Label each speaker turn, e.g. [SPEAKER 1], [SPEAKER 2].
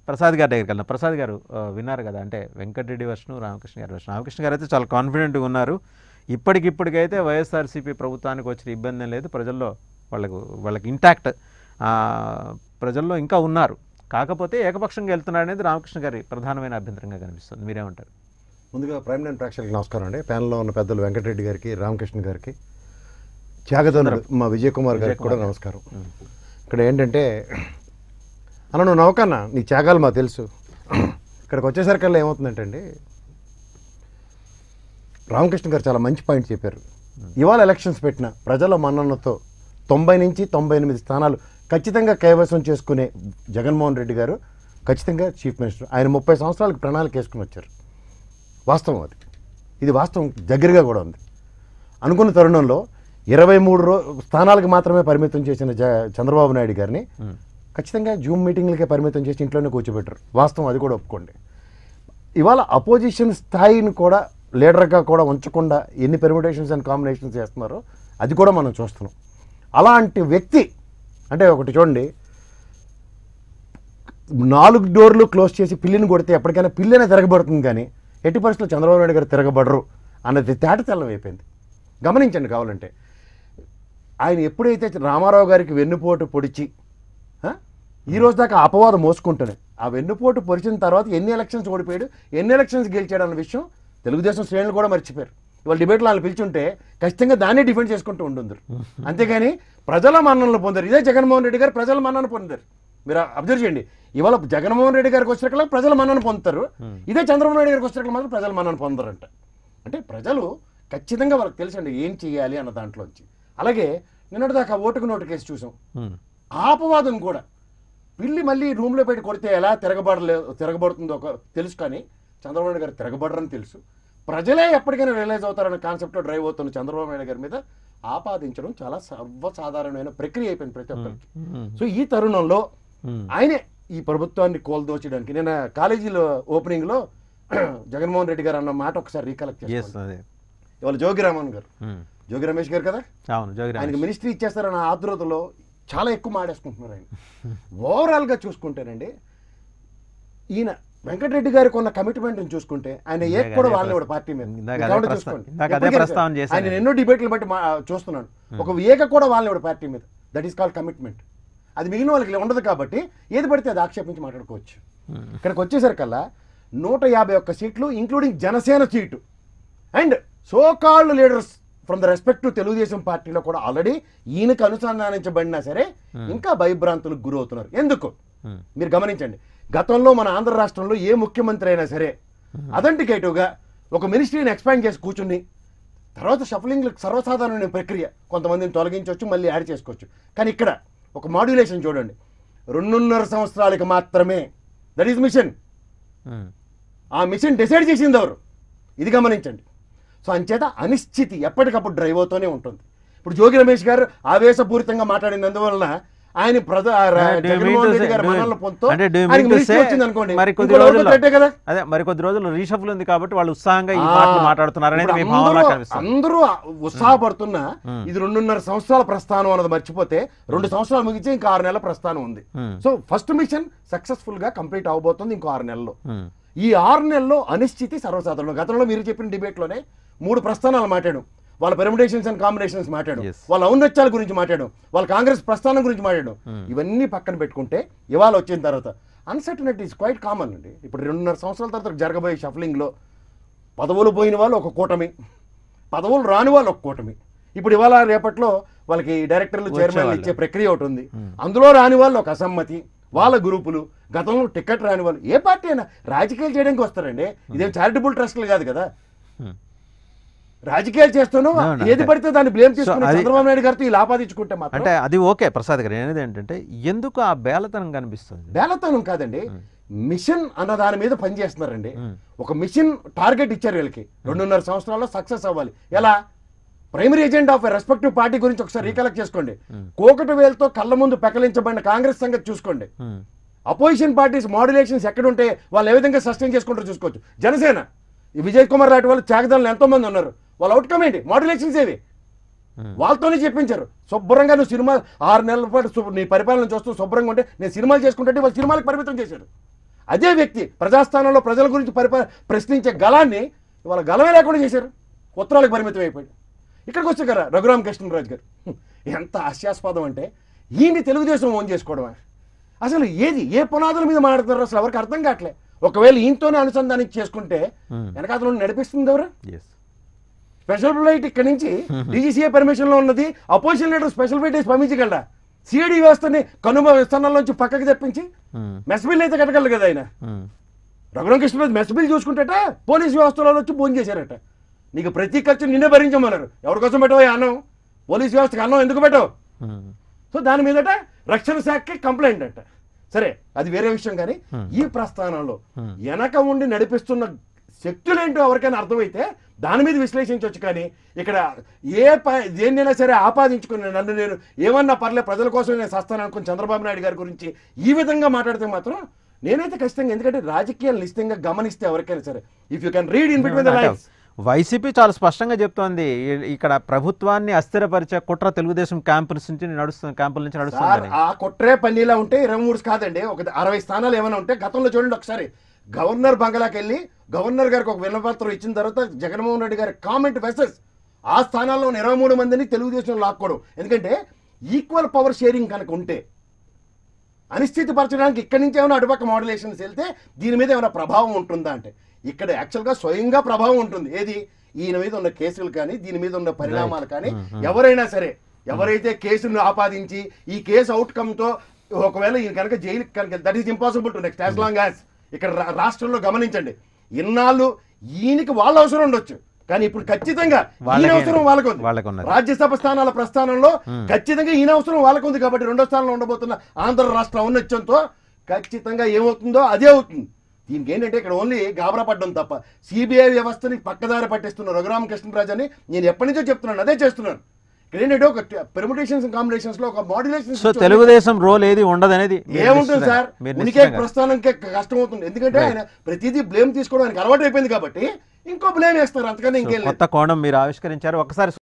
[SPEAKER 1] ప్రసాద్ గారి దగ్గరికి వెళ్ళిన ప్రసాద్ గారు ఆ, విన్నారు కదా అంటే వెంకటరెడ్డి వర్షను రామకృష్ణ గారి వర్షం రామకృష్ణ గారు అయితే చాలా కాన్ఫిడెంట్గా ఉన్నారు ఇప్పటికిప్పటికైతే వైఎస్ఆర్సీపీ ప్రభుత్వానికి వచ్చిన ఇబ్బంది ఏం లేదు ప్రజల్లో వాళ్ళకు వాళ్ళకి ఇంటాక్ట్ ప్రజల్లో ఇంకా ఉన్నారు కాకపోతే ఏకపక్షంగా వెళ్తున్నారు అనేది రామకృష్ణ గారి ప్రధానమైన అభ్యంతరంగా కనిపిస్తుంది మీరేమంటారు
[SPEAKER 2] ముందుగా ప్రైమ్ నైన్ ప్రేక్షకులకు నమస్కారం అండి ప్యానల్లో ఉన్న పెద్దలు వెంకటరెడ్డి గారికి రామకృష్ణ గారికి త్యాగదనుడు మా విజయ్ కుమార్ గారికి కూడా నమస్కారం ఇక్కడ ఏంటంటే అన్న నువ్వు నవ్వకన్నా నీ త్యాగాలు మాకు తెలుసు ఇక్కడికి వచ్చేసరికల్లా ఏమవుతుందంటే అండి రామకృష్ణ గారు చాలా మంచి పాయింట్ చెప్పారు ఇవాళ ఎలక్షన్స్ పెట్టిన ప్రజల మన్ననతో తొంభై నుంచి తొంభై ఎనిమిది స్థానాలు ఖచ్చితంగా కైవసం చేసుకునే జగన్మోహన్ రెడ్డి గారు ఖచ్చితంగా చీఫ్ మినిస్టర్ ఆయన ముప్పై సంవత్సరాలకు ప్రణాళిక వేసుకుని వచ్చారు వాస్తవం అది ఇది వాస్తవం దగ్గరగా కూడా ఉంది అనుకున్న తరుణంలో ఇరవై మూడు రో స్థానాలకు మాత్రమే పరిమితం చేసిన జ చంద్రబాబు నాయుడు గారిని ఖచ్చితంగా జూమ్ మీటింగ్లకే పరిమితం చేసి ఇంట్లోనే కూర్చోబెట్టరు వాస్తవం అది కూడా ఒప్పుకోండి ఇవాళ అపోజిషన్ స్థాయిని కూడా లీడర్గా కూడా ఉంచకుండా ఎన్ని పెర్మిటేషన్స్ అండ్ కాంబినేషన్స్ చేస్తున్నారో అది కూడా మనం చూస్తున్నాం అలాంటి వ్యక్తి అంటే ఒకటి చూడండి నాలుగు డోర్లు క్లోజ్ చేసి పిల్లిని కొడితే ఎప్పటికైనా పిల్లనే తిరగబడుతుంది కానీ ఎట్టి పరిస్థితుల్లో చంద్రబాబు నాయుడు గారు తిరగబడరు అన్నది తేట తెల్లం అయిపోయింది గమనించండి కావాలంటే ఆయన ఎప్పుడైతే రామారావు గారికి వెన్నుపోటు పొడిచి ఆ, ఈ రోజు దాకా అపవాదం మోసుకుంటానే ఆ వెన్నుపోటు పొడిచిన తర్వాత ఎన్ని ఎలక్షన్స్ ఓడిపోయాడు ఎన్ని ఎలక్షన్స్ గెలిచాడు అన్న విషయం తెలుగుదేశం శ్రేణులు కూడా మర్చిపోయారు ఇవాళ డిబేట్లో వాళ్ళు పిలిచుంటే ఖచ్చితంగా దాన్నే డిఫెండ్ చేసుకుంటూ ఉండుందరు అంతేగాని ప్రజల మన్ననలు పొందారు ఇదే జగన్మోహన్ రెడ్డి గారు ప్రజల మన్నన పొందారు మీరు అబ్జర్వ్ చేయండి ఇవాళ జగన్మోహన్ రెడ్డి గారికి వచ్చినట్ల ప్రజల మన్నన పొందుతారు ఇదే చంద్రబాబు నాయుడు గారికి వచ్చినట్లు మాత్రం ప్రజల మన్నన పొందరంట అంటే ప్రజలు ఖచ్చితంగా వాళ్ళకి తెలుసండి ఏం చేయాలి అన్న దాంట్లోంచి అలాగే నిన్నటిదాకా ఓటుకు నోటు కేసు చూసాం
[SPEAKER 1] ఉమ్.
[SPEAKER 2] ఆపవాదం కూడా పిల్లి మళ్ళీ రూమ్లో పెట్టి కొడితే ఎలా తిరగబడలే తిరగబడుతుందో ఒక తెలుసు కానీ చంద్రబాబు నాయుడు గారు తిరగబడరని తెలుసు ప్రజలే ఎప్పటికైనా రియలైజ్ అవుతారన్న కాన్సెప్ట్లో డ్రైవ్ అవుతున్న చంద్రబాబు నాయుడు గారి మీద ఆపాదించడం చాలా సర్వసాధారణమైన ప్రక్రియ అయిపోయింది ప్రతి ఒక్కరికి
[SPEAKER 1] ఉమ్.
[SPEAKER 2] సో ఈ తరుణంలో
[SPEAKER 1] ఉమ్.
[SPEAKER 2] ఆయనే ఈ ప్రభుత్వాన్ని కోల్దోచడానికి నేను కాలేజీలో ఓపెనింగ్లో జగన్మోహన్ రెడ్డి గారు అన్న మాట ఒకసారి రీకలెక్ట్
[SPEAKER 1] ఎస్
[SPEAKER 2] చేస్తాను
[SPEAKER 1] అదే
[SPEAKER 2] ఇవాళ జోగిరామన్ గారు
[SPEAKER 1] ఉమ్.
[SPEAKER 2] జోగి రమేష్ గారు కదా
[SPEAKER 1] అవును జోగి
[SPEAKER 2] ఆయనకి
[SPEAKER 1] రమేష్.
[SPEAKER 2] మినిస్ట్రీ ఇచ్చేస్తారన్న ఆతృతలో చాలా ఎక్కువ మాడేసుకుంటున్నారు ఆయన ఓవరాల్గా చూసుకుంటేనండి ఈయన వెంకటరెడ్డి గారికి ఉన్న కమిట్మెంట్ చూసుకుంటే ఆయన ఏ
[SPEAKER 1] ఇందాక
[SPEAKER 2] కూడా
[SPEAKER 1] అదే
[SPEAKER 2] వాళ్ళని
[SPEAKER 1] ప్రస్తా-
[SPEAKER 2] పార్టీ మీద
[SPEAKER 1] ఇందాక
[SPEAKER 2] మీరు
[SPEAKER 1] అదే
[SPEAKER 2] కావాలంటే
[SPEAKER 1] ప్రస్తా-
[SPEAKER 2] చూసుకోండి.
[SPEAKER 1] ఇందాక అదే
[SPEAKER 2] ఎప్పటికైనా
[SPEAKER 1] ప్రస్తావన
[SPEAKER 2] సరే.
[SPEAKER 1] చేశాను
[SPEAKER 2] ఆయన
[SPEAKER 1] నేను.
[SPEAKER 2] ఎన్నో డిబేట్లు బట్టి మా- చూస్తున్నాను ఒక ఏక కూడా వాళ్ళని పార్టీ మీద దట్ ఈస్ కాల్డ్ కమిట్మెంట్ అది మిగిలిన వాళ్ళకి ఉండదు కాబట్టి ఏది పడితే అది ఆక్షేపించి మాట్లాడుకోవచ్చు
[SPEAKER 1] ఉమ్.
[SPEAKER 2] ఇక్కడికి వచ్చేసరికల్లా నూట యాభై ఒక్క సీట్లు including Janasena seat and so called leaders from the respect Telugu Desam పార్టీలో కూడా ఆల్రెడీ ఈయనకు అనుసంధానించబడినా సరే ఇంకా భయభ్రాంతులకు గురవుతున్నారు ఎందుకు
[SPEAKER 1] ఉమ్.
[SPEAKER 2] మీరు గమనించండి గతంలో మన ఆంధ్ర రాష్ట్రంలో ఏ ముఖ్యమంత్రి అయినా సరే అథెంటికేటివ్గా ఒక మినిస్ట్రీని ఎక్స్పాండ్ చేసి కూర్చుని తర్వాత షఫలింగ్ సర్వసాధారణమైన ప్రక్రియ కొంతమందిని తొలగించవచ్చు మళ్ళీ యాడ్ చేసుకోవచ్చు కానీ ఇక్కడ ఒక మాడ్యులేషన్ చూడండి రెండున్నర సంవత్సరాలకి మాత్రమే దట్ ఈస్ మిషన్
[SPEAKER 1] ఉమ్.
[SPEAKER 2] ఆ మిషన్ డిసైడ్ చేసింది ఎవరు ఇది గమనించండి సో అంచేత అనిశ్చితి ఎప్పటికప్పుడు డ్రైవ్ అవుతూనే ఉంటుంది ఇప్పుడు జోగి రమేష్ గారు ఆవేశపూరితంగా మాట్లాడినందువలన ఆయన ప్రజ ఆ రా-
[SPEAKER 1] Do you mean
[SPEAKER 2] Jaganmohan
[SPEAKER 1] to
[SPEAKER 2] Reddy
[SPEAKER 1] say-
[SPEAKER 2] గారి
[SPEAKER 1] do you-
[SPEAKER 2] మనల్ని పొందుతూ
[SPEAKER 1] అంటే do you
[SPEAKER 2] ఆయనకి
[SPEAKER 1] mean to
[SPEAKER 2] మినిస్ట్రీ
[SPEAKER 1] say
[SPEAKER 2] వచ్చింది అనుకోండి
[SPEAKER 1] మరి కొద్ది
[SPEAKER 2] ఇంకో ఎవరికో
[SPEAKER 1] రోజుల్లో-
[SPEAKER 2] థ్రెడ్డే కదా
[SPEAKER 1] అదే మరి కొద్ది రోజులు రీషఫుల్ ఉంది కాబట్టి వాళ్ళు ఉత్సాహంగా ఈ
[SPEAKER 2] ఆ,
[SPEAKER 1] మాటలు మాట్లాడుతున్నారు అనేది మీ
[SPEAKER 2] ఇప్పుడు
[SPEAKER 1] భావనలా
[SPEAKER 2] అందరూ-
[SPEAKER 1] కనిపిస్తుంది
[SPEAKER 2] అందరూ ఉత్సాహపడుతున్నా ఇది రెండున్నర సంవత్సరాల ప్రస్థానం అన్నది మర్చిపోతే రెండు సంవత్సరాలు ముగిచి ఇంకా ఆరు నెలల ప్రస్థానం ఉంది
[SPEAKER 1] Hmm.
[SPEAKER 2] So first mission successful గా కంప్లీట్ అవబోతుంది ఇంకో ఆరు నెలల్లో
[SPEAKER 1] ఉమ్.
[SPEAKER 2] ఈ ఆరు నెలల్లో అనిశ్చితి సర్వసాధారణం గతంలో మీరు చెప్పిన డిబేట్లోనే మూడు ప్రస్థానాలు మాట్లాడాం వాళ్ళ పెర్మిటేషన్స్ అండ్ కాంబినేషన్స్ మాట్లాడాం
[SPEAKER 1] Yes.
[SPEAKER 2] వాళ్ళ ఔన్నత్యాల గురించి మాట్లాడాం వాళ్ళ కాంగ్రెస్ ప్రస్థానం గురించి మాట్లాడాం ఇవన్నీ పక్కన పెట్టుకుంటే ఇవాళ వచ్చిన తర్వాత అన్సర్టనిటీ ఇస్ క్వైట్ కామన్ అండి ఇప్పుడు రెండున్నర సంవత్సరాల తర్వాత జరగబోయే షఫలింగ్లో పదవులు పోయిన వాళ్ళు ఒక కూటమి పదవులు రాని వాళ్ళు ఒక కూటమి ఇప్పుడు ఇవాళ రేపట్లో వాళ్ళకి డైరెక్టర్లు చైర్మన్లు
[SPEAKER 1] వచ్చేవాళ్ళు.
[SPEAKER 2] ఇచ్చే ప్రక్రియ ఒకటి ఉంది అందులో రాని వాళ్ళు ఒక అసమ్మతి వాళ్ళ గ్రూపులు గతంలో టికెట్ రాని వాళ్ళు ఏ పార్టీ అయినా రాజకీయాలు చేయడానికి వస్తారండి ఇదేం చారిటబుల్ ట్రస్ట్లు కాదు కదా
[SPEAKER 1] Hmm.
[SPEAKER 2] రాజకీయాలు చేస్తాను
[SPEAKER 1] No, no,
[SPEAKER 2] ఏది
[SPEAKER 1] అంటే-
[SPEAKER 2] పడితే దాన్ని బ్లేమ్ చేసుకుని
[SPEAKER 1] అది-
[SPEAKER 2] చంద్రబాబు నాయుడు గారితో ఈ లాపాదించుకుంటే మాత్రం
[SPEAKER 1] అంటే అది ఓకే ప్రసాద్ గారు అనేది ఏంటంటే ఎందుకు ఆ బేలతనం కనిపిస్తుంది
[SPEAKER 2] బేలతనం కాదండి మిషన్ అన్న దాని మీద పనిచేస్తున్నారండి ఒక మిషన్ టార్గెట్ ఇచ్చారు వీళ్ళకి రెండున్నర సంవత్సరాల్లో సక్సెస్ అవ్వాలి ఎలా primary agent of respective party గురించి ఒకసారి రీకలెక్ట్ చేసుకోండి కోకటి వేలతో కళ్ళ ముందు పెకలించబడిన కాంగ్రెస్ సంగతి చూసుకోండి
[SPEAKER 1] ఉమ్.
[SPEAKER 2] అపోజిషన్ పార్టీస్ మాడ్యులేషన్స్ ఎక్కడ ఉంటే వాళ్ళు ఏ విధంగా సస్టైన్ చేసుకుంటారో చూసుకోవచ్చు జనసేన ఈ విజయ్ కుమార్ లాంటి వాళ్ళు త్యాగదారులు ఎంతో మంది ఉన్నారు వాళ్ళ అవుట్కమ్ ఏంటి మాడ్యులేషన్స్ ఏవి వాళ్ళతోనే చెప్పించారు శుభ్రంగా నువ్వు సినిమా ఆరు నెలల పాటు శుభ్ర- నీ పరిపాలన చూస్తూ శుభ్రంగా ఉంటే నేను సినిమాలు చేసుకుంటే వాళ్ళు సినిమాలకు పరిమితం చేశారు అదే వ్యక్తి ప్రజాస్థానంలో ప్రజల గురించి పరిప ప్రశ్నించే గలాన్ని ఇవాళ గలమే లేకుండా చేశారు ఉత్తరాలకు పరిమితం అయిపోయాడు ఇక్కడికి వచ్చారు కదా రఘురామ కృష్ణరాజు గారు హ్మ్. ఎంత హాస్యాస్పదం అంటే ఈయన్ని తెలుగుదేశం ఓన్ చేసుకోవడమా అసలు ఏది ఏ పునాదుల మీద మాట్లాడుతారో అసలు ఎవరికి అర్థం కావట్లే ఒకవేళ ఈయనతోనే అనుసంధానం చేసుకుంటే
[SPEAKER 1] Hmm.
[SPEAKER 2] వెనకాతల నుండి నడిపిస్తుంది ఎవరు
[SPEAKER 1] ఎస్
[SPEAKER 2] స్పెషల్ ఫ్లైట్ ఇక్కడ నుంచి డీజీసీఏ పర్మిషన్ లో ఉన్నది అపోజిషన్ లీడర్ స్పెషల్ ఫ్లైట్ వేసి పంపించగలరా సిఐడి వ్యవస్థని కనుమ స్థానాల్లోంచి పక్కకి తెప్పించి మెస్ బిల్ అయితే కట్టగలరు కదా ఆయన రఘురామ కృష్ణరాజు మెస్ బిల్ చూసుకుంటేట పోలీస్ వ్యవస్థలో వచ్చి భోజనం చేశారట నీకు ప్రతి ఖర్చు నిన్నే భరించమన్నారు ఎవరి కోసం పెట్టవా ఈ అన్నం పోలీస్ వ్యవస్థకి అన్నం ఎందుకు పెట్టవు సో దాని మీదట రక్షణ శాఖకి కంప్లైంట్ అంట సరే అది వేరే విషయం కానీ ఈ ప్రస్థానంలో వెనక ఉండి నడిపిస్తున్న శక్తులేంటో ఎవరికైనా అర్థమైతే దాని మీద విశ్లేషించవచ్చు కానీ ఇక్కడ ఏ ప దేన్నైనా సరే ఆపాదించుకుని నన్ను నేను ఏమన్నా పర్లే ప్రజల కోసం నేను సస్తాను అనుకుని చంద్రబాబు నాయుడు గారి గురించి ఈ విధంగా మాట్లాడితే మాత్రం నేనైతే ఖచ్చితంగా ఎందుకంటే రాజకీయాలు నిశ్చితంగా గమనిస్తే ఎవరికైనా సరే if you can read in between the lines
[SPEAKER 1] YCP చాలా స్పష్టంగా చెప్తోంది ఇ- ఇక్కడ ప్రభుత్వాన్ని అస్థిరపరిచే కుట్ర తెలుగుదేశం క్యాంపు నుంచి నడుస్తుంది క్యాంపుల నుంచి
[SPEAKER 2] సార్
[SPEAKER 1] నడుస్తుందని
[SPEAKER 2] ఆ కుట్రే పన్నీలా ఉంటే ఇరవై మూడు కాదండి ఒక అరవై స్థానాలు ఏమైనా ఉంటే గతంలో చూడండి ఒకసారి గవర్నర్ బంగ్లాకి వెళ్ళి గవర్నర్ గారికి ఒక విన్నపత్రం ఇచ్చిన తర్వాత జగన్మోహన్ రెడ్డి గారి కామెంట్ వెసెస్ ఆ స్థానాల్లో ఉన్న ఇరవై మూడు మందిని తెలుగుదేశం లాక్కోవడం ఎందుకంటే ఈక్వల్ పవర్ షేరింగ్ కనుక ఉంటే అనిశ్చితి పరచడానికి ఇక్కడి నుంచి ఏమైనా అటుపక్క మోడలేషన్స్ వెళ్తే దీని మీద ఏమైనా ప్రభావం ఉంటుందా అంటే ఇక్కడ యాక్చువల్గా స్వయంగా ప్రభావం ఉంటుంది ఏది ఈయన మీద ఉన్న కేసులు కానీ దీని మీద ఉన్న పరిణామాలు కానీ ఎవరైనా సరే ఎవరైతే కేసును ఆపాదించి ఈ కేసు అవుట్కమ్తో ఒకవేళ ఈయన కనుక జైలుకి కనుక that is impossible to next as long as ఇక్కడ రా- రాష్ట్రంలో గమనించండి ఇన్నాళ్ళు ఈయనకి వాళ్ళ అవసరం ఉండొచ్చు కానీ ఇప్పుడు ఖచ్చితంగా ఈయన
[SPEAKER 1] వాళ్ళకే-
[SPEAKER 2] అవసరం వాళ్ళకు ఉంది
[SPEAKER 1] వాళ్ళకు ఉన్నది.
[SPEAKER 2] రాజ్యసభ స్థానాల ప్రస్థానంలో ఖచ్చితంగా ఈయన అవసరం వాళ్ళకు ఉంది కాబట్టి రెండో స్థానంలో ఉండబోతున్న ఆంధ్ర రాష్ట్ర ఔన్నత్యంతో ఖచ్చితంగా ఏమవుతుందో అదే అవుతుంది దీనికి ఏంటంటే ఇక్కడ ఓన్లీ గాబరా పడ్డం తప్ప సిబిఐ వ్యవస్థని పక్కదారి పట్టిస్తున్న రఘురామకృష్ణరాజు అని నేను ఎప్పటి నుంచో చెప్తున్నాను అదే చేస్తున్నాను ఇక్కడ ఏంటంటే ఒక పెర్ముటేషన్స్ కాంబినేషన్స్ లో ఒక
[SPEAKER 1] సో
[SPEAKER 2] మాడ్యులేషన్
[SPEAKER 1] తెలుగుదేశం రోల్ ఏది ఉండదనేది మీరు
[SPEAKER 2] ఏముంటుంది
[SPEAKER 1] నిశ్చితంగా-
[SPEAKER 2] సార్
[SPEAKER 1] మీరు
[SPEAKER 2] ఉనికే
[SPEAKER 1] నిశ్చితంగా-
[SPEAKER 2] ప్రస్థానంకే కష్టం అవుతుంది ఎందుకంటే ఆయన ప్రతిదీ బ్లేమ్ తీసుకోవడానికి అలవాటు అయిపోయింది కాబట్టి ఇంకో బ్లేమ్ వేస్తారు అంతకని ఇంకేం లేదు
[SPEAKER 1] కొత్త కోణం మీరు ఆవిష్కరించారు ఒకసారి